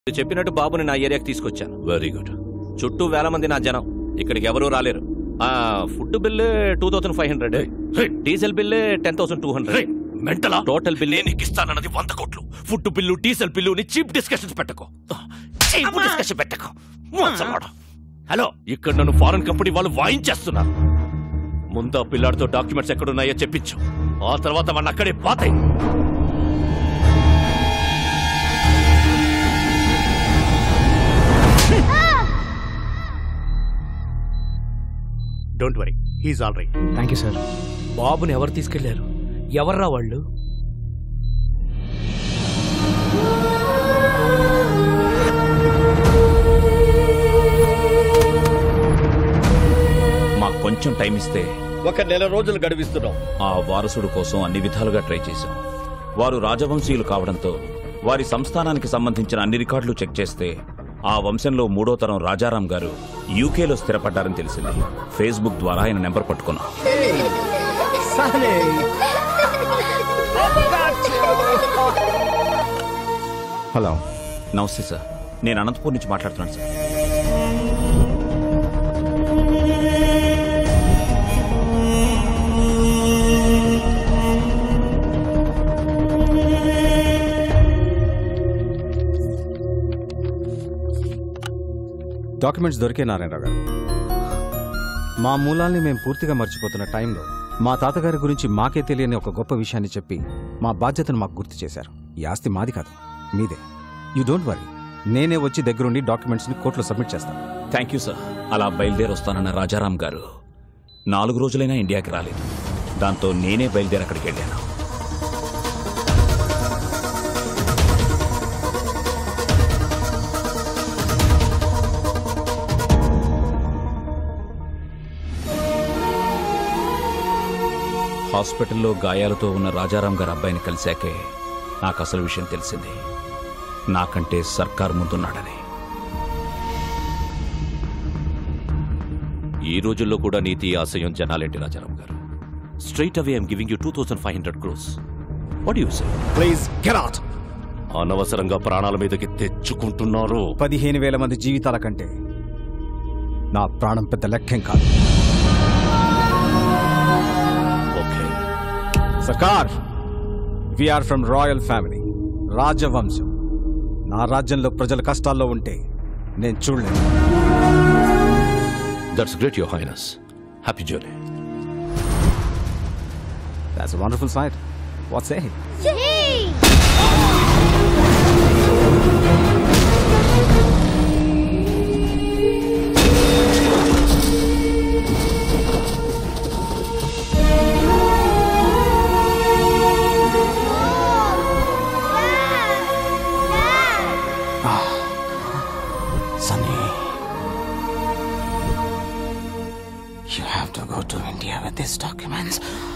మీరు చెప్పినట్టు బాబుని నా ఏరియాకి తీసుకొచ్చాను వెరీ గుడ్ చుట్టూ వేల మంది నా జనం ఇక్కడికి ఎవరూ రాలేరు ఆ food bill two thousand five hundred diesel bill ten thousand two hundred మెంటలా టోటల్ బిల్ నేను నీకు ఇస్తానన్నది వంద కోట్లు ఫుడ్ బిల్లు డీజిల్ బిల్లు ని చీప్ డిస్కషన్స్ పెట్టకు చీప్ డిస్కషన్ పెట్టకు మోసమాడు హలో ఇక్కడ నన్ను ఫారెన్ కంపెనీ వాళ్ళు వాయించేస్తున్నారు ముందు ఆ పిల్లాడితో డాక్యుమెంట్స్ ఎక్కడున్నాయో చెప్పించు ఆ తర్వాత వాడిని అక్కడే పాతాయి don't worry he's all right thank you sir బాబుని ఎవరు తీసుకెళ్లారు ఎవర్రా వాళ్ళు మాకు కొంచెం టైం ఇస్తే ఒక నెల రోజులు గడివిస్తున్నాం ఆ వారసుడు కోసం అన్ని విధాలుగా ట్రై చేశాం వారు రాజవంశీయులు కావడంతో వారి సంస్థానానికి సంబంధించిన అన్ని రికార్డులు చెక్ చేస్తే ఆ వంశంలో మూడో తరం రాజారాం గారు యూకేలో స్థిరపడ్డారని తెలిసింది ఫేస్బుక్ ద్వారా ఆయన నెంబర్ పట్టుకున్నాం హలో నమస్తే సార్ నేను అనంతపూర్ నుంచి మాట్లాడుతున్నాను సార్ డాక్యుమెంట్స్ దొరికే నారాయణరావు గారు మా మూలాల్ని మేము పూర్తిగా మర్చిపోతున్న టైంలో మా తాతగారి గురించి మాకే తెలియని ఒక గొప్ప విషయాన్ని చెప్పి మా బాధ్యతను మాకు గుర్తు చేశారు ఈ ఆస్తి మాది కాదు మీదే యూ డోంట్ వరీ నేనే వచ్చి దగ్గరుండి డాక్యుమెంట్స్ని కోర్టులో సబ్మిట్ చేస్తాను థ్యాంక్ యూ సార్ అలా బయలుదేరి వస్తానన్న రాజారాం గారు నాలుగు రోజులైనా ఇండియాకి రాలేదు దాంతో నేనే బయలుదేరి అక్కడికి వెళ్ళాను హాస్పిటల్లో గాయాలతో ఉన్న రాజారాం గారి అబ్బాయిని కలిశాకే నాకు అసలు విషయం తెలిసింది నాకంటే సర్కార్ ముందున్నాడని ఈ రోజుల్లో కూడా నీతి ఆశయం జనాలేంటి Rajaram garu straight away I'm giving you two thousand five hundred crores what you say please get out అనవసరంగా ప్రాణాల మీదకి తెచ్చుకుంటున్నారు పదిహేను వేల మంది జీవితాల కంటే నా ప్రాణం పెద్ద లెక్కేం కాదు ఓకే సర్కార్ ఆర్ ఫ్రమ్ రాయల్ ఫ్యామిలీ రాజవంశం నా రాజ్యంలో ప్రజలు కష్టాల్లో ఉంటే నేను చూడలేను that's great your highness happy journey that's wonderful sight what's a Sunny, you have to go to India with these documents.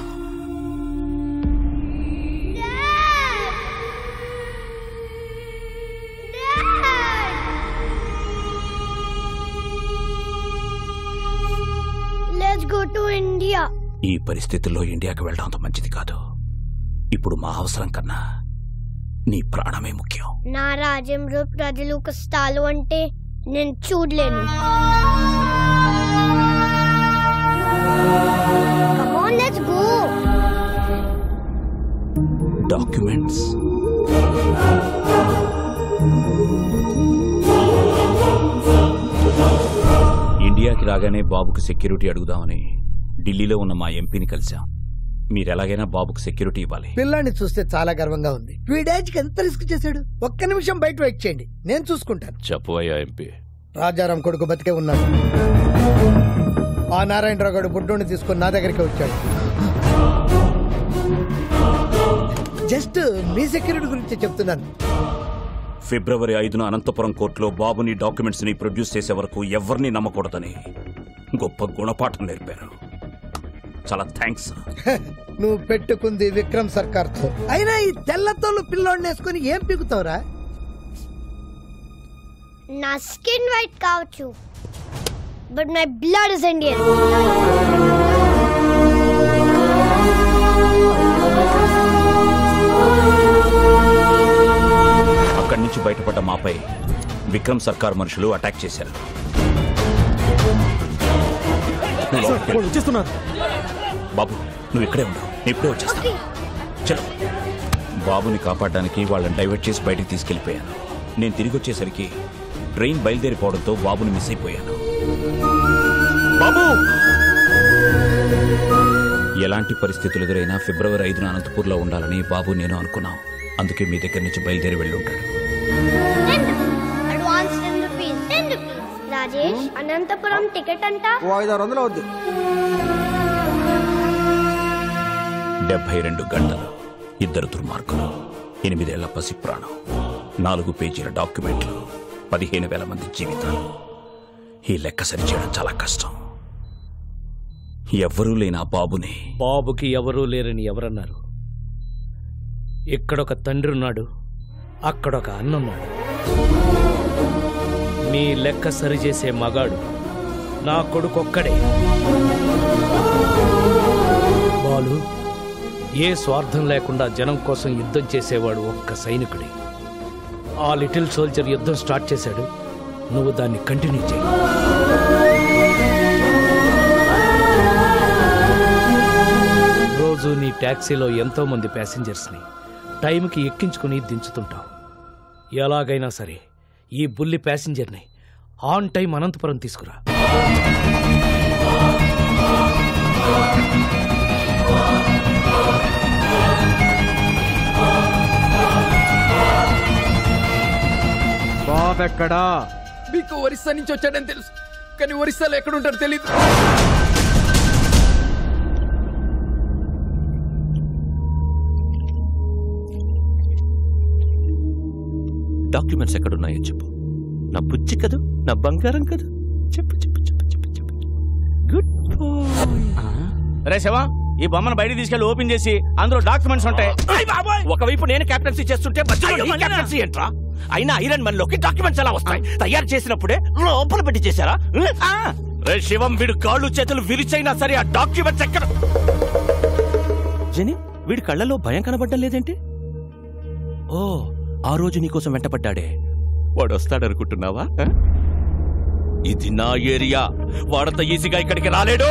Let's go to India. ఈ పరిస్థితుల్లో ఇండియాకి వెళ్ళడం అంత మంచిది కాదు ఇప్పుడు మా అవసరం కన్నా నీ ప్రాణమే ముఖ్యం నా రాజ్యంలో ప్రజలు కష్టాలు అంటే నేను చూడలేను Come on, let's go. Documents ఇండియాకి రాగానే బాబుకు సెక్యూరిటీ అడుగుదామని ఢిల్లీలో ఉన్న మా ఎంపీని కలిశాం మీరు ఎలాగైనా బాబుకు సెక్యూరిటీ ఇవ్వాలి పిల్లాన్ని చూస్తే చాలా గర్వంగా ఉంది వీడేజ్కి ఎంత రిస్క్ చేశాడు ఒక్క నిమిషం బయట వెయిట్ చేయండి నేను చూసుకుంటాను చెప్పవయ్యా ఎంపీ రాజారాం కొడుకు బతికే ఉన్నాడు ఆ నారాయణరావు గారు బుడ్డోని తీసుకొని నా దగ్గరికి వచ్చాడు జస్ట్ మీ సెక్యూరిటీ గురించి చెప్తున్నాను ఫిబ్రవరి ఐదున అనంతపురం కోర్టులో బాబుని డాక్యుమెంట్స్ ని ప్రొడ్యూస్ చేసే వరకు ఎవరిని నమ్మకూడదని గొప్ప గుణపాఠం నేర్పారు చాలా థ్యాంక్స్ నువ్వు పెట్టుకుంది విక్రమ్ సర్కార్ తో అయినా ఈ తెల్లతోలు పిల్లోడిని వేసుకుని ఏం పీకుతావురా నా స్కిన్ వైట్ కావచ్చు but my blood is Indian అక్కడి నుంచి బయటపడ్డ మాపై విక్రమ్ సర్కార్ మనుషులు అటాక్ చేశారు నువ్వు లోపలికి వెళ్ళు. వచ్చేస్తున్నారు బాబు నువ్వు ఇక్కడే ఉండవు నేను ఇప్పుడే వచ్చేస్తాను చలో బాబుని కాపాడడానికి వాళ్ళని డైవర్ట్ చేసి బయటికి తీసుకెళ్లిపోయాను నేను తిరిగి వచ్చేసరికి ట్రైన్ బయలుదేరిపోవడంతో బాబుని మిస్ అయిపోయాను బాబు ఎలాంటి పరిస్థితులు ఎదురైనా ఫిబ్రవరి ఐదున అనంతపూర్లో ఉండాలని బాబు నేను అనుకున్నాం అందుకే మీ దగ్గర నుంచి బయలుదేరి వెళ్ళి ఉంటాడు advance ten rupees ten rupees Rajesh Anantapur ticket అంట ఓ ఐదు ఆరు వందలు అవుద్ది డెబ్బై రెండు గంటలు ఇద్దరు దుర్మార్గులు ఎనిమిదేళ్ల పసి ప్రాణం నాలుగు పేజీల డాక్యుమెంట్లు పదిహేను వేల మంది జీవితాలు ఈ లెక్క సరిచేయడం చాలా కష్టం ఎవ్వరూ లేని ఆ బాబుని బాబుకి ఎవరూ లేరని ఎవరన్నారు ఇక్కడొక తండ్రి ఉన్నాడు అక్కడొక అన్నున్నాడు మీ లెక్క సరిచేసే మగాడు నా కొడుకొక్కడే బాలు ఏ స్వార్థం లేకుండా జనం కోసం యుద్ధం చేసేవాడు ఒక్క సైనికుడే ఆ లిటిల్ సోల్జర్ యుద్ధం స్టార్ట్ చేశాడు నువ్వు దాన్ని కంటిన్యూ చేయి రోజు నీ ట్యాక్సీలో ఎంతో మంది ప్యాసింజర్స్ని టైంకి ఎక్కించుకుని దించుతుంటావు ఎలాగైనా సరే ఈ బుల్లి ప్యాసింజర్ని ఆన్ టైం అనంతపురం తీసుకురా బాబు ఎక్కడా మీకు ఒరిస్సా నుంచి వచ్చాడని తెలుసు కానీ ఒరిస్సాలో ఎక్కడ ఉంటాడో తెలియదు డాక్యుమెంట్స్ ఎక్కడున్నాయో చెప్పు నా బుజ్జి కదూ నా బంగారం కదూ చెప్పు చెప్పు చెప్పు చెప్పు చెప్పు గుడ్ రే శివ ఈ బొమ్మను బయట తీసుకెళ్లి ఓపెన్ చేసి అందులో డాక్యుమెంట్స్ ఉంటాయి ఒకవైపు నేను కెప్టెన్సీ చేస్తుంటే మధ్యలో నీ కెప్టెన్సీ ఏంట్రా అయినా ఐరన్ మన్ లోకి డాక్యుమెంట్స్ ఎలా వస్తాయి తయారు చేసినప్పుడే లోపల పెట్టి చేశారా ఆ. రే శివం వీడు కాళ్ళు చేతులు విరిచైనా సరే ఆ డాక్యుమెంట్స్ ఎక్కడ జని వీడి కళ్ళలో భయం కనబడ్డం లేదేంటి ఓ ఆ రోజు నీకోసం వెంటపడ్డాడే వాడు వస్తాడనుకుంటున్నావా ఆ? ఇది నా ఏరియా వాడంత ఈజీగా ఇక్కడికి రాలేడు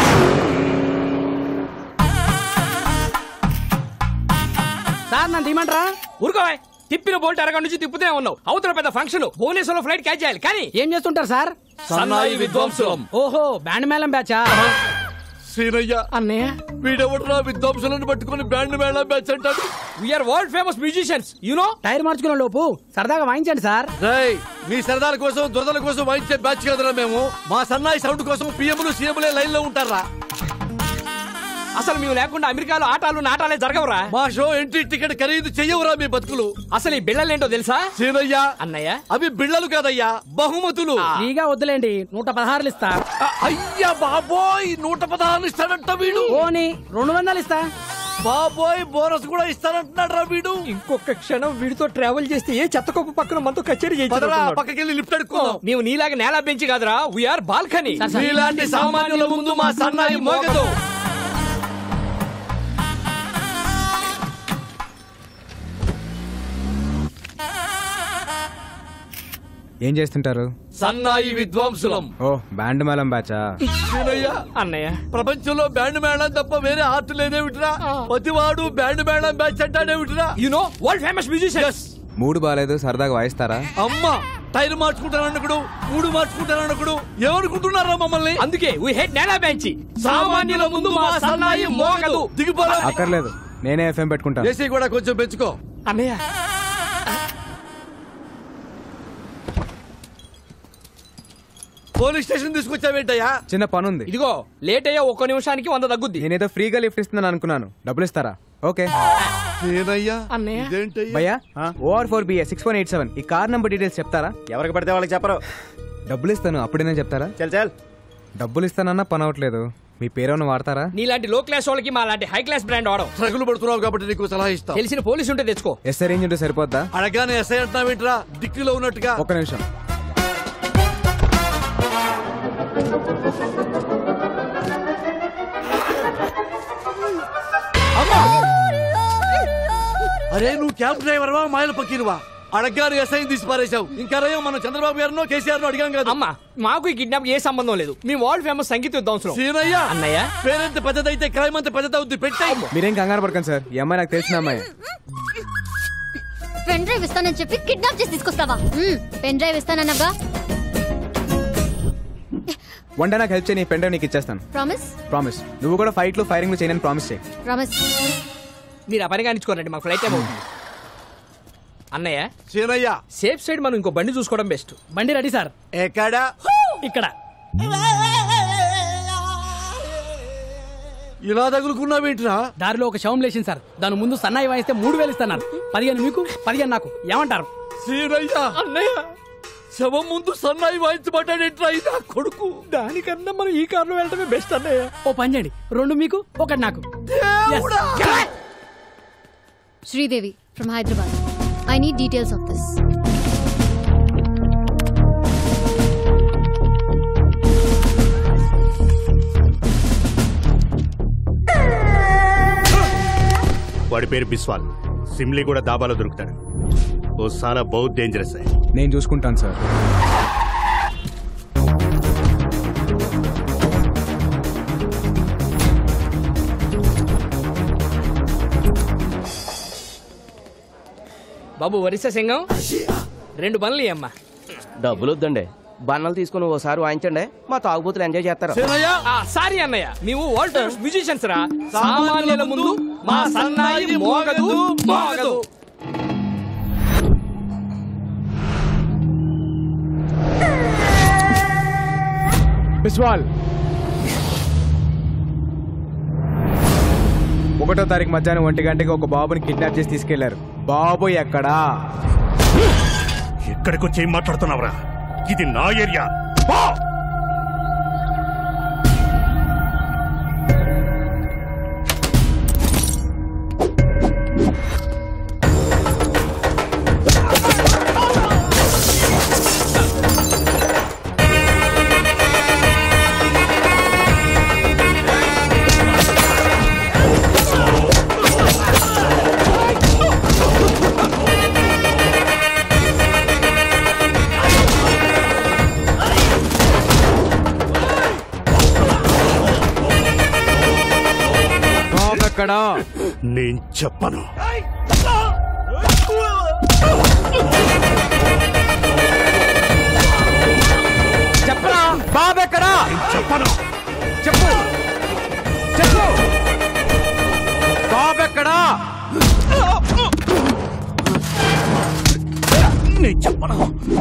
సార్ నన్ను తీయమంటారా ఊరుకోవా తిప్పిన బోల్ట్ అరగంట నుంచి తిప్పుతూనే ఉన్నావు అవతల పెద్ద ఫంక్షన్ భువనేశ్వరంలో ఫ్లైట్ క్యాచ్ చేయాలి కానీ ఏం చేస్తుంటారు సార్ సన్నాయి విద్వాంసులం ఓహో బ్యాండ్ మేళం బ్యాచా సీనయ్య అన్నయ్య వీడెవడరా విద్వాంసులను పట్టుకుని బ్యాండ్ మేళ బ్యాచ్ అంటాడు we are world famous musicians you know tyre మార్చుకునే లోపు సరదాగా వాయించండి సార్ రేయ్ మీ సరదాల కోసం దురదల కోసం వాయించే బ్యాచ్ కదరా మేము మా సన్నాయి సౌండ్ కోసం పిఎంలు సీఎంలే లైన్ లో ఉంటారా అసలు మేము లేకుండా అమెరికాలో ఆటాలు నాటాలే జరగవురా మా షో ఎంట్రీ టికెట్ ఖరీదు చెయ్యవురా మీ బతుకులు అసలు ఈ బిళ్ళలేంటో తెలుసా సీనయ్య అన్నయ్య అవి బిళ్ళలు కాదయ్యా బహుమతులు ఫ్రీగా వద్దులేండి నూట పదహారులు ఇస్తా ఆ, అయ్యా బాబోయ్ నూట పదహారు ఇస్తాడంట వీడు పోనీ రెండు వందలు ఇస్తా బాబోయ్ బోనస్ కూడా ఇస్తానంటున్నాడు రా వీడు ఇంకొక క్షణం వీడితో ట్రావెల్ చేస్తే ఏ చెత్త కుప్ప పక్కన మనతో కచేరీ పదరా పక్కకెళ్ళి లిఫ్ట్ అడుక్కుందాం నీవు నీలాగా నేల బెంచి కాదురా వీఆర్ బాల్కనీ మీలాంటి సామాన్యుల ముందు మా సన్నాయి మోగదు ఏం చేస్తుంటారు సన్నాయి విద్వాంసులం ఓ బ్యాండ్ మేళం బ్యాచా సీనయ్య అన్నయ్య ప్రపంచంలో బ్యాండ్ మేళం తప్ప వేరే ఆర్ట్ లేదేమిట్రా ప్రతివాడు బ్యాండ్ మేళం బ్యాచ్ అంటాడేమిట్రా you know world famous musician మూడు బాగాలేదు సరదాగా వాయిస్తారా అమ్మా టైర్ మార్చుకుంటానన్నకుడు మూడు మార్చుకుంటానన్నకుడు ఏమనుకుంటున్నారా మమ్మల్ని అందుకే వీ హెడ్ నేల బెంచి సామాన్యుల ముందు మా సన్నాయి మోగదు దిగిపోరా అక్కర్లేదు నేనే ఎఫ్ఎం పెట్టుకుంటాను ఏసీ కూడా కొంచెం పెంచుకో అన్నయ్య పోలీస్ స్టేషన్ తీసుకొచ్చావేంటయ్యా చిన్న పని ఉంది ఇదిగో లేట్ అయ్యా ఒక్క నిమిషానికి వంద తగ్గుద్ది నేనేదో ఫ్రీగా లిఫ్ట్ ఇస్తున్నాను అనుకున్నాను డబ్బులు ఇస్తారా ఓకే నేనయ్యా అన్నయ్య ఇదేంటయ్యా భయ్యా O R four B A six one eight seven ఈ కార్ నంబర్ డీటెయిల్స్ చెప్తారా ఎవరికి పడితే వాళ్ళకి చెప్పరు డబ్బులు ఇస్తాను అప్పుడేనే చెప్తారా చల్ చల్ డబ్బులు ఇస్తానన్నా పని అవ్వట్లేదు మీ పేరేమన్నా వాడతారా నీలాంటి లో క్లాస్ వాళ్ళకి మా లాంటి హై క్లాస్ బ్రాండ్ వాడడం ట్రగులు పడుతున్నావు కాబట్టి నీకు సలహా ఇస్తా తెలిసిన పోలీసు ఉంటే తెచ్చుకో ఎస్ఐ రేంజ్ ఉంటే సరిపోద్దా అడగానే ఎస్ఐ అంటున్నావేంట్రా డిక్కీలో ఉన్నట్టుగా ఒక్క నిమిషం అరే నువ్వు క్యాబ్ డ్రైవర్వా మాయల పక్కీరువా అడగ్గారు ఎస్ఐ తీసి పారేశావు ఇంకా రయ్యం మనం చంద్రబాబు గారినో కేసీఆర్ అడిగాం కదా అమ్మా మాకు ఈ కిడ్నాప్ ఏ సంబంధం లేదు మీ వరల్డ్ ఫేమస్ సంగీత విద్వాంసులు సీనయ్య అన్నయ్య పేరెంత పెద్దదైతే క్రైమ్ అంత పెద్దది అవుద్ది పెట్టాయి మీరేం కంగారు పడకండి సార్ ఈ అమ్మాయి నాకు తెలిసిన అమ్మాయి పెన్ డ్రైవ్ ఇస్తానని చెప్పి కిడ్నాప్ చేసి తీసుకొస్తావా మ్మ్, పెన్ డ్రైవ్ ఇస్తానన్నగా వన్ డే నాకు హెల్ప్ చేయని పెన్ డ్రైవ్ నీకు ఇచ్చేస్తాను ప్రామిస్ ప్రామిస్ నువ్వు కూడా ఫైట్లు ఫైరింగ్లు చేయని ప్రామిస్ చేయి ప్రామిస్ మీరు ఆ పని కానిచ్చుకోరండి మాకు ఫ్లైట్ టైం అవుతుంది అన్నయ్య సీనయ్య సేఫ్ సైడ్ మనం ఇంకో బండి చూసుకోవడం బెస్ట్ బండి రెడీ సార్ ఎక్కడ ఇక్కడ ఇలా తగులుకున్నావేంట్రా దారిలో ఒక శవం లేచింది సార్ దాని ముందు సన్నాయి వాయిస్తే మూడు వేలు ఇస్తున్నారు పదిహేను మీకు పదిహేను నాకు ఏమంటారు సీనయ్య అన్నయ్య శవం ముందు సన్నాయి వాయించబడ్డాడేంట్రా ఇది కొడుకు దానికన్నా మనం ఈ కారులో వెళ్ళడమే బెస్ట్ అన్నయ్య ఓ పని చేయండి రెండు మీకు ఒకటి నాకు Yes. Sridevi from Hyderabad I need details of this వాడి పేరు బిస్వాల్ సిమ్లీ కూడా దాబాలో దొరుకుతాడు ఓ సాలా బౌత్ డేంజరస్ है నేను చూసుకుంటాను సార్ బాబు వరిస సింగం రెండు పనులు అమ్మా డబ్బులు వద్దండి బన్నలు తీసుకుని ఓసారి వాయించండి మా తాగుబోతులు ఎంజాయ్ చేస్తారు సారీ అన్నయ్య మేము వరల్డ్ ఫేమస్ మ్యూజిషియన్స్ రా సామాన్యుల ముందు మా సన్నాయి మోగదు మోగదు బిస్వాల్ ఒకటో తారీఖు మధ్యాహ్నం ఒంటి గంటకి ఒక బాబుని కిడ్నాప్ చేసి తీసుకెళ్లారు బాబు ఎక్కడా ఎక్కడికి వచ్చి ఏం మాట్లాడుతున్నావురా ఇది నా ఏరియా బాబు ఎక్కడా నేను చెప్పను చెప్పరా బాబు ఎక్కడా చెప్పను చెప్పు చెప్పు బాబు ఎక్కడా నేను చెప్పను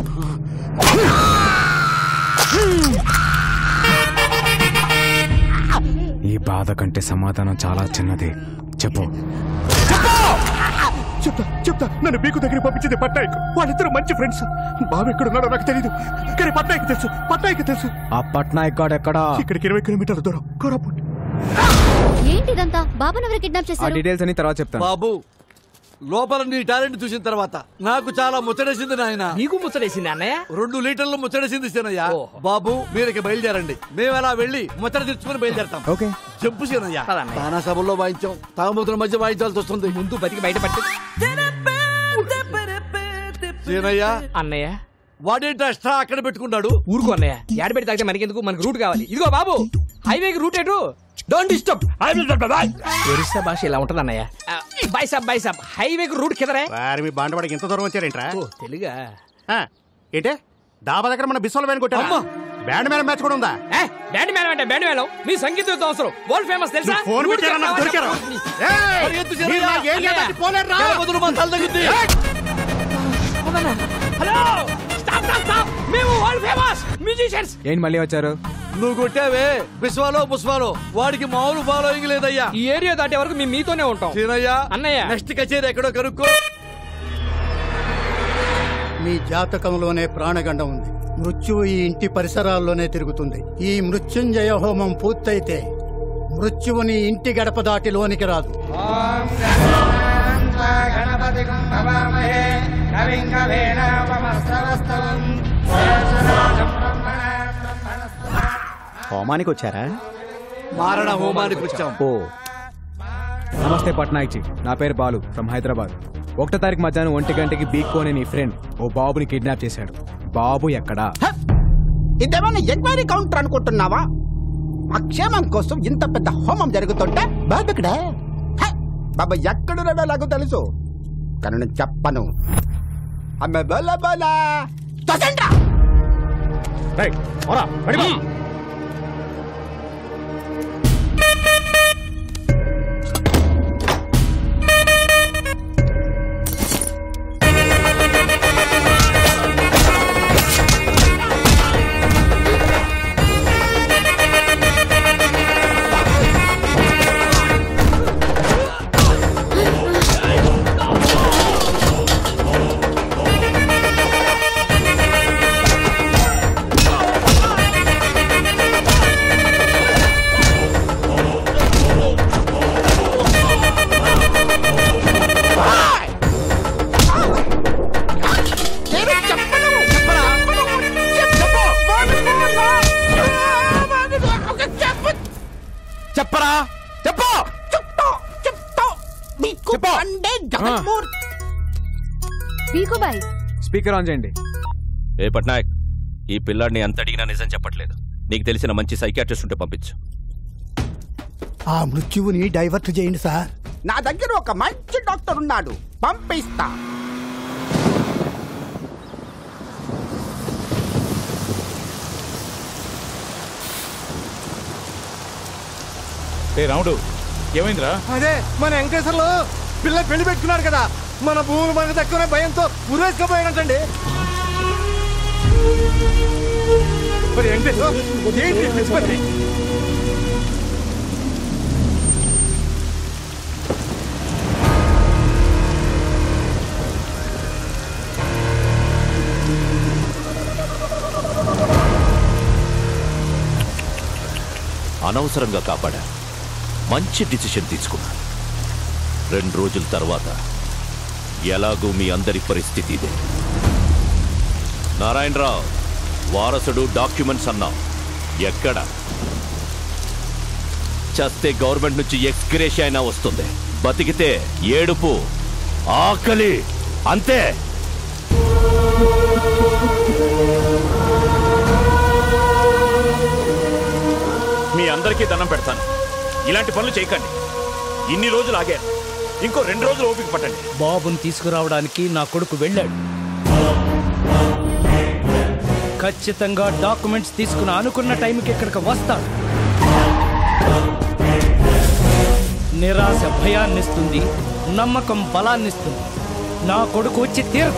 ఈ బాధ కంటే సమాధానం చాలా చిన్నది చెప్పు చెప్తా చెప్తా నన్ను బీకు దగ్గర పంపించింది పట్నాయక్ వాళ్ళిద్దరు మంచి ఫ్రెండ్స్ బాబు ఎక్కడున్నాడో నాకు తెలియదు కానీ పట్నాయక్ తెలుసు పట్నాయక్ తెలుసు ఆ పట్నాయక్ గాడు ఎక్కడా ఇక్కడికి ఇరవై కిలోమీటర్ల దూరం కోరాపుట్ ఏంటిదంతా బాబాను ఎవరు కిడ్నాప్ ఆ చేశారు డీటెయిల్స్ అన్ని తర్వాత చెప్తాను బాబు లోపల నీ టాలెంట్ చూసిన తర్వాత నాకు చాలా ముచ్చటేసింది నాయన నీకు ముచ్చటేసింది అన్నయ్య రెండు లీటర్లు ముచ్చటేసింది సీనయ్య బాబు మీరు ఇక బయలుదేరండి మేము అలా వెళ్ళి ముచ్చట తెచ్చుకొని బయలుదేరతాం ఓకే చెప్పు సీనయ్య పదన్నయ్య. తానా సభల్లో వాయించాం తాగుమతుల మధ్య వాయించాల్సి వస్తుంది ముందు బతికి బయట పట్టు సీనయ్య అన్నయ్య వాడేంటి ఎక్స్ట్రా అక్కడ పెట్టుకున్నాడు ఊరుకో అన్నయ్య యాడ పెట్టి తాగితే మనకెందుకు మనకు రూట్ కావాలి ఇదిగో బాబు హైవేకి రూట్ ఎటు డోంట్ డిస్టర్బ్ ఒరిస్సా భాష ఇలా ఉంటది అన్నయ్య బై సాబ్ బై సాబ్ హైవేకి రూట్ కిదరే వారి మీ బాండవాడికి ఎంత దూరం వచ్చారేంట్రా ఓ తెలుగా ఆ, ఏంటే డాబా దగ్గర మన బిస్వాల్ వ్యాన్ కొట్టారా అమ్మా. బ్యాండ్ మేళం మ్యాచ్ కూడా ఉందా ఏ బ్యాండ్ మేళం అంటే బ్యాండ్ మేళం మీ సంగీత అవసరం వరల్డ్ ఫేమస్ తెలుసా మీరు ఫోన్ రూట్ పెట్టారా నాకు కావాలి. దొరికారా? ఏయ్! పరిగెత్తు మీరు సీనయ్య. నా ఏరియా దాటి పోలేరురా? నెల బదులు మా తల తగ్గుద్ది. హలో స్టాప్ స్టాప్ స్టాప్ మేము వరల్డ్ ఫేమస్ మ్యూజిషియన్స్ ఏంటి మళ్ళీ వచ్చారు నువ్వు కొట్టావే బిస్వాలో పుష్పాలో వాడికి మామూలు ఫాలోయింగ్ లేదయ్యా ఈ ఏరియా దాటే వరకు మేము మీతోనే ఉంటాం సీనయ్య అన్నయ్య. నెక్స్ట్ కచేరీ ఎక్కడో కనుక్కో మీ జాతకంలోనే ప్రాణగండం ఉంది మృత్యువు ఈ ఇంటి పరిసరాల్లోనే తిరుగుతుంది ఈ మృత్యుంజయ హోమం పూర్తయితే మృత్యువుని ఇంటి గడప దాటి లోనికి రాదు హోమానికి వచ్చారా మారణ హోమానికి వచ్చాం ఓ నమస్తే పట్నాయక్ జీ నా పేరు బాలు ఫ్రమ్ హైదరాబాద్ ఒకటో తారీఖు మధ్యాహ్నం ఒంటి గంటకి బీక్కో అనే నీ ఫ్రెండ్ ఓ బాబుని కిడ్నాప్ చేశాడు బాబు ఎక్కడా ఇదేమన్నా ఎంక్వైరీ కౌంటర్ అనుకుంటున్నావా మా క్షేమం కోసం ఇంత పెద్ద హోమం జరుగుతుంటే బాబు ఇక్కడే హ! బాబా ఎక్కడున్నాడో నాకు తెలుసు కానీ నేను చెప్పను అమ్మ బోలా బోలా తొసండ్రా నేను చెప్పను చెప్పరా చెప్పు చెప్పు చెప్పరా చెప్పు చెప్తా చెప్తా నీకు అంటే జగన్మూర్తి పీకుబాయ్ స్పీకర్ ఆన్ చేయండి ఏ పట్నాయక్ ఈ పిల్లాడిని ఎంత అడిగినా నిజం చెప్పట్లేదు నీకు తెలిసిన మంచి సైకాట్రిస్ట్ ఉంటే పంపించు ఆ మృత్యువుని డైవర్ట్ చేయండి సార్ నా దగ్గర ఒక మంచి డాక్టర్ ఉన్నాడు పంపిస్తా ఏ రాముడు ఏమైందిరా అదే మన వెంకటేశ్వర్లు పిల్ల పెళ్లి పెట్టుకున్నాడు కదా మన భూములు మనకు తక్కువ భయంతో ఉరేసుకపోయాడంటండి మరి వెంకటేశ్వర ఏంటి పిచ్చి పని? అనవసరంగా కాపాడా మంచి డిసిషన్ తీసుకున్నా రెండు రోజుల తర్వాత ఎలాగూ మీ అందరి పరిస్థితి ఇదే నారాయణరావు వారసుడు డాక్యుమెంట్స్ అన్నావు ఎక్కడ చస్తే గవర్నమెంట్ నుంచి ఎక్స్గ్రేష్ అయినా వస్తుంది బతికితే ఏడుపు ఆకలి అంతే మీ అందరికీ దండం పెడతాను ఇలాంటి పనులు చేయకండి ఇన్ని రోజులు ఆగారు ఇంకో రెండు రోజులు ఓపిక పట్టండి బాబుని తీసుకురావడానికి నా కొడుకు వెళ్ళాడు ఖచ్చితంగా డాక్యుమెంట్స్ తీసుకుని అనుకున్న టైంకి ఇక్కడికి వస్తాడు నిరాశ భయాన్నిస్తుంది నమ్మకం బలాన్నిస్తుంది నా కొడుకు వచ్చి తీరు